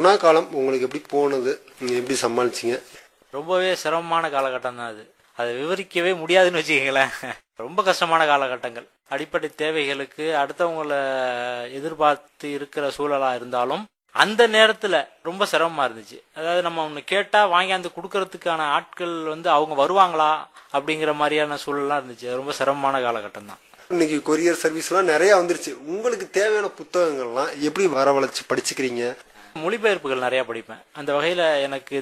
corona காலம் உங்களுக்கு எப்படி போனது நீங்க எப்படி சமாளிச்சீங்க ரொம்பவே சிரமமான காலகட்டம் தான் அது அதை விவரிக்கவே முடியாதுன்னு வச்சுக்கங்களேன் ரொம்ப கஷ்டமான காலகட்டங்கள் அடிப்படை தேவைகளுக்கு அடுத்தவங்களை எதிர்பார்த்து இருக்கிற சூழலா இருந்தாலும் அந்த நேரத்துல ரொம்ப சிரமமா இருந்துச்சு அதாவது நம்ம ஒன்று கேட்டா வாங்கியாந்து கொடுக்கறதுக்கான ஆட்கள் வந்து அவங்க வருவாங்களா அப்படிங்கிற மாதிரியான சூழல்லாம் இருந்துச்சு அது ரொம்ப சிரமமான காலகட்டம் தான் இன்னைக்கு கொரியர் சர்வீஸ்லாம் நிறைய வந்துருச்சு உங்களுக்கு தேவையான புத்தகங்கள்லாம் எப்படி வரவழைச்சு படிச்சுக்கிறீங்க மொழிபெயர்ப்புகள் நிறைய படிப்பேன் அந்த வகையில எனக்கு